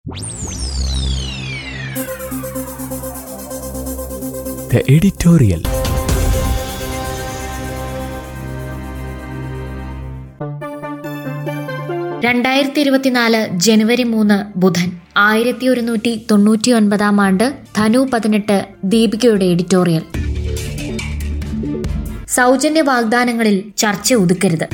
The editorial. രണ്ടായിരത്തി ഇരുപത്തിനാല് ജനുവരി മൂന്ന് ബുധൻ ആയിരത്തി ഒരുന്നൂറ്റി തൊണ്ണൂറ്റി ഒൻപതാം ആണ്ട് ധനു പതിനെട്ട് ദീപികയുടെ എഡിറ്റോറിയൽ സൗജന്യ വാഗ്ദാനങ്ങളിൽ ചർച്ച ഒതുക്കരുത്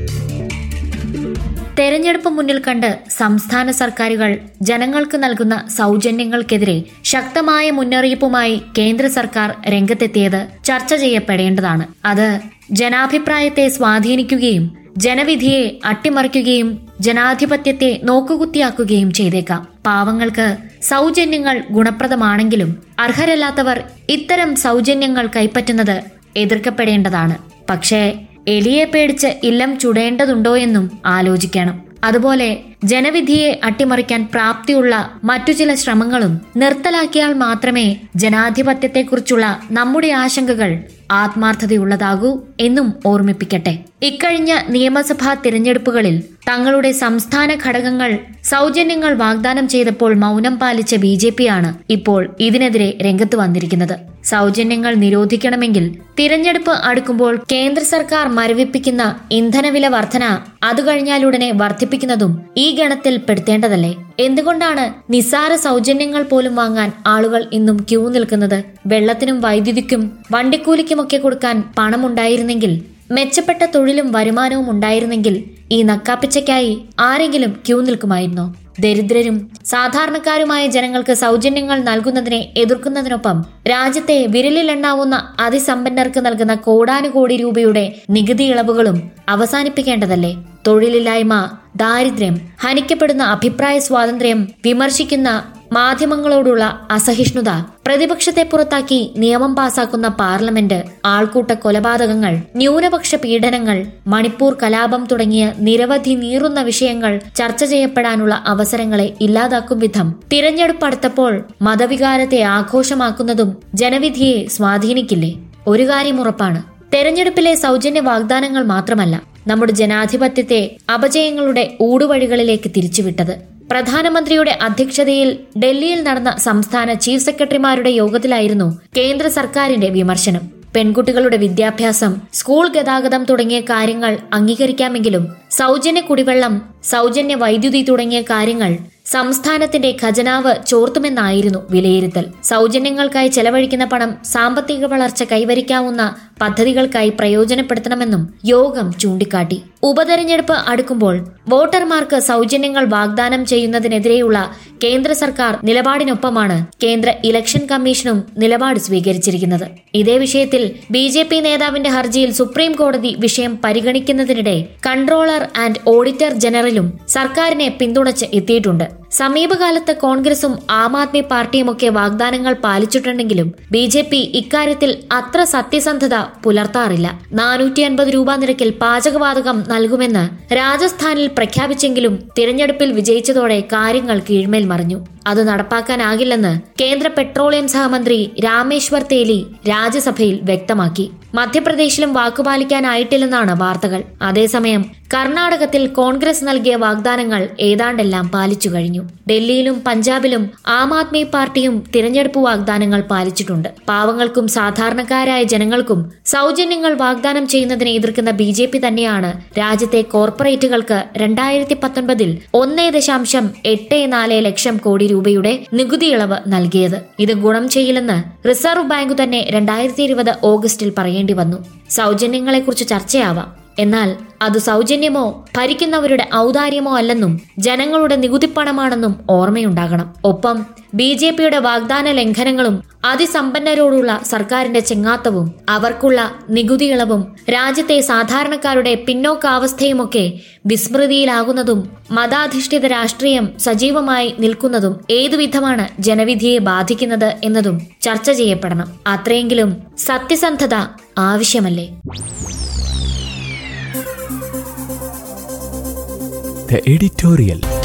തെരഞ്ഞെടുപ്പ് മുന്നിൽ കണ്ട് സംസ്ഥാന സർക്കാരുകൾ ജനങ്ങൾക്ക് നൽകുന്ന സൗജന്യങ്ങൾക്കെതിരെ ശക്തമായ മുന്നറിയിപ്പുമായി കേന്ദ്ര സർക്കാർ രംഗത്തെത്തിയത് ചർച്ച ചെയ്യപ്പെടേണ്ടതാണ് അത് ജനാഭിപ്രായത്തെ സ്വാധീനിക്കുകയും ജനവിധിയെ അട്ടിമറിക്കുകയും ജനാധിപത്യത്തെ നോക്കുകുത്തിയാക്കുകയും ചെയ്തേക്കാം പാവങ്ങൾക്ക് സൗജന്യങ്ങൾ ഗുണപ്രദമാണെങ്കിലും അർഹരല്ലാത്തവർ ഇത്തരം സൗജന്യങ്ങൾ കൈപ്പറ്റുന്നത് എതിർക്കപ്പെടേണ്ടതാണ് പക്ഷേ എലിയെ പേടിച്ച് ഇല്ലം ചുടേണ്ടതുണ്ടോ എന്നും ആലോചിക്കണം അതുപോലെ ജനവിധിയെ അട്ടിമറിക്കാൻ പ്രാപ്തിയുള്ള മറ്റു ചില ശ്രമങ്ങളും നിർത്തലാക്കിയാൽ മാത്രമേ ജനാധിപത്യത്തെക്കുറിച്ചുള്ള നമ്മുടെ ആശങ്കകൾ ആത്മാർത്ഥതയുള്ളതാകൂ എന്നും ഓർമ്മിപ്പിക്കട്ടെ ഇക്കഴിഞ്ഞ നിയമസഭാ തിരഞ്ഞെടുപ്പുകളിൽ തങ്ങളുടെ സംസ്ഥാന ഘടകങ്ങൾ സൗജന്യങ്ങൾ വാഗ്ദാനം ചെയ്തപ്പോൾ മൗനം പാലിച്ച ബി ജെ പിയാണ് ഇപ്പോൾ ഇതിനെതിരെ രംഗത്ത് വന്നിരിക്കുന്നത് സൗജന്യങ്ങൾ നിരോധിക്കണമെങ്കിൽ തിരഞ്ഞെടുപ്പ് അടുക്കുമ്പോൾ കേന്ദ്ര സർക്കാർ മരവിപ്പിക്കുന്ന ഇന്ധനവില വർധന അത് കഴിഞ്ഞാലുടനെ വർദ്ധിപ്പിക്കുന്നതും ഈ ഗണത്തിൽ പെടുത്തേണ്ടതല്ലേ എന്തുകൊണ്ടാണ് നിസ്സാര സൗജന്യങ്ങൾ പോലും വാങ്ങാൻ ആളുകൾ ഇന്നും ക്യൂ നിൽക്കുന്നത് വെള്ളത്തിനും വൈദ്യുതിക്കും വണ്ടിക്കൂലിക്കുമൊക്കെ കൊടുക്കാൻ പണമുണ്ടായിരുന്നെങ്കിൽ മെച്ചപ്പെട്ട തൊഴിലും വരുമാനവും ഉണ്ടായിരുന്നെങ്കിൽ ഈ നക്കാപ്പിച്ചയ്ക്കായി ആരെങ്കിലും ക്യൂ നിൽക്കുമായിരുന്നോ ദരിദ്രരും സാധാരണക്കാരുമായ ജനങ്ങൾക്ക് സൗജന്യങ്ങൾ നൽകുന്നതിനെ എതിർക്കുന്നതിനൊപ്പം രാജ്യത്തെ വിരലിലെണ്ണാവുന്ന അതിസമ്പന്നർക്ക് നൽകുന്ന കോടാനുകോടി രൂപയുടെ നികുതി ഇളവുകളും അവസാനിപ്പിക്കേണ്ടതല്ലേ തൊഴിലില്ലായ്മ ദാരിദ്ര്യം ഹനിക്കപ്പെടുന്ന അഭിപ്രായ സ്വാതന്ത്ര്യം വിമർശിക്കുന്ന മാധ്യമങ്ങളോടുള്ള അസഹിഷ്ണുത പ്രതിപക്ഷത്തെ പുറത്താക്കി നിയമം പാസാക്കുന്ന പാർലമെന്റ് ആൾക്കൂട്ട കൊലപാതകങ്ങൾ ന്യൂനപക്ഷ പീഡനങ്ങൾ മണിപ്പൂർ കലാപം തുടങ്ങിയ നിരവധി നീറുന്ന വിഷയങ്ങൾ ചർച്ച ചെയ്യപ്പെടാനുള്ള അവസരങ്ങളെ ഇല്ലാതാക്കും വിധം തിരഞ്ഞെടുപ്പ് അടുത്തപ്പോൾ മതവികാരത്തെ ആഘോഷമാക്കുന്നതും ജനവിധിയെ സ്വാധീനിക്കില്ലേ ഒരു കാര്യം ഉറപ്പാണ് തെരഞ്ഞെടുപ്പിലെ സൗജന്യ വാഗ്ദാനങ്ങൾ മാത്രമല്ല നമ്മുടെ ജനാധിപത്യത്തെ അപജയങ്ങളുടെ ഊടുവഴികളിലേക്ക് തിരിച്ചുവിട്ടത് പ്രധാനമന്ത്രിയുടെ അധ്യക്ഷതയിൽ ഡൽഹിയിൽ നടന്ന സംസ്ഥാന ചീഫ് സെക്രട്ടറിമാരുടെ യോഗത്തിലായിരുന്നു കേന്ദ്ര സർക്കാരിന്റെ വിമർശനം പെൺകുട്ടികളുടെ വിദ്യാഭ്യാസം സ്കൂൾ ഗതാഗതം തുടങ്ങിയ കാര്യങ്ങൾ അംഗീകരിക്കാമെങ്കിലും സൗജന്യ കുടിവെള്ളം സൗജന്യ വൈദ്യുതി തുടങ്ങിയ കാര്യങ്ങൾ സംസ്ഥാനത്തിന്റെ ഖജനാവ് ചോർത്തുമെന്നായിരുന്നു വിലയിരുത്തൽ സൗജന്യങ്ങൾക്കായി ചെലവഴിക്കുന്ന പണം സാമ്പത്തിക വളർച്ച കൈവരിക്കാവുന്ന പദ്ധതികൾക്കായി പ്രയോജനപ്പെടുത്തണമെന്നും യോഗം ചൂണ്ടിക്കാട്ടി ഉപതെരഞ്ഞെടുപ്പ് അടുക്കുമ്പോൾ വോട്ടർമാർക്ക് സൗജന്യങ്ങൾ വാഗ്ദാനം ചെയ്യുന്നതിനെതിരെയുള്ള കേന്ദ്ര സർക്കാർ നിലപാടിനൊപ്പമാണ് കേന്ദ്ര ഇലക്ഷൻ കമ്മീഷനും നിലപാട് സ്വീകരിച്ചിരിക്കുന്നത് ഇതേ വിഷയത്തിൽ ബി ജെ പി നേതാവിന്റെ ഹർജിയിൽ സുപ്രീം കോടതി വിഷയം പരിഗണിക്കുന്നതിനിടെ കൺട്രോളർ ആൻഡ് ഓഡിറ്റർ ജനറലും സർക്കാരിനെ പിന്തുണച്ച് എത്തിയിട്ടുണ്ട് സമീപകാലത്ത് കോൺഗ്രസും ആം ആദ്മി പാർട്ടിയുമൊക്കെ വാഗ്ദാനങ്ങൾ പാലിച്ചിട്ടുണ്ടെങ്കിലും ബി ജെ പി ഇക്കാര്യത്തിൽ അത്ര സത്യസന്ധത പുലർത്താറില്ല നാനൂറ്റി അൻപത് രൂപ നിരക്കിൽ പാചകവാതകം നൽകുമെന്ന് രാജസ്ഥാനിൽ പ്രഖ്യാപിച്ചെങ്കിലും തിരഞ്ഞെടുപ്പിൽ വിജയിച്ചതോടെ കാര്യങ്ങൾ കീഴ്മേൽ മറിഞ്ഞു അത് നടപ്പാക്കാനാകില്ലെന്ന് കേന്ദ്ര പെട്രോളിയം സഹമന്ത്രി രാമേശ്വർ തേലി രാജ്യസഭയിൽ വ്യക്തമാക്കി മധ്യപ്രദേശിലും വാക്കുപാലിക്കാനായിട്ടില്ലെന്നാണ് വാർത്തകൾ അതേസമയം കർണാടകത്തിൽ കോൺഗ്രസ് നൽകിയ വാഗ്ദാനങ്ങൾ ഏതാണ്ടെല്ലാം പാലിച്ചു കഴിഞ്ഞു ഡൽഹിയിലും പഞ്ചാബിലും ആം ആദ്മി പാർട്ടിയും തിരഞ്ഞെടുപ്പ് വാഗ്ദാനങ്ങൾ പാലിച്ചിട്ടുണ്ട് പാവങ്ങൾക്കും സാധാരണക്കാരായ ജനങ്ങൾക്കും സൗജന്യങ്ങൾ വാഗ്ദാനം ചെയ്യുന്നതിനെ എതിർക്കുന്ന ബി ജെ പി തന്നെയാണ് രാജ്യത്തെ കോർപ്പറേറ്റുകൾക്ക് രണ്ടായിരത്തി പത്തൊൻപതിൽ ഒന്നേ ദശാംശം എട്ട് നാല് ലക്ഷം കോടി രൂപയുടെ നികുതി ഇളവ് നൽകിയത് ഇത് ഗുണം ചെയ്യില്ലെന്ന് റിസർവ് ബാങ്ക് തന്നെ രണ്ടായിരത്തി ഇരുപത് ഓഗസ്റ്റിൽ പറയേണ്ടി വന്നു സൗജന്യങ്ങളെക്കുറിച്ച് ചർച്ചയാവാം എന്നാൽ അത് സൗജന്യമോ ഭരിക്കുന്നവരുടെ ഔദാര്യമോ അല്ലെന്നും ജനങ്ങളുടെ നികുതിപ്പണമാണെന്നും ഓർമ്മയുണ്ടാകണം ഒപ്പം ബി ജെ പിയുടെ വാഗ്ദാന ലംഘനങ്ങളും അതിസമ്പന്നരോടുള്ള സർക്കാരിന്റെ ചെങ്ങാത്തവും അവർക്കുള്ള നികുതി ഇളവും രാജ്യത്തെ സാധാരണക്കാരുടെ പിന്നോക്കാവസ്ഥയുമൊക്കെ വിസ്മൃതിയിലാകുന്നതും മതാധിഷ്ഠിത രാഷ്ട്രീയം സജീവമായി നിൽക്കുന്നതും ഏതുവിധമാണ് ജനവിധിയെ ബാധിക്കുന്നത് എന്നതും ചർച്ച ചെയ്യപ്പെടണം അത്രയെങ്കിലും സത്യസന്ധത ആവശ്യമല്ലേ The editorial.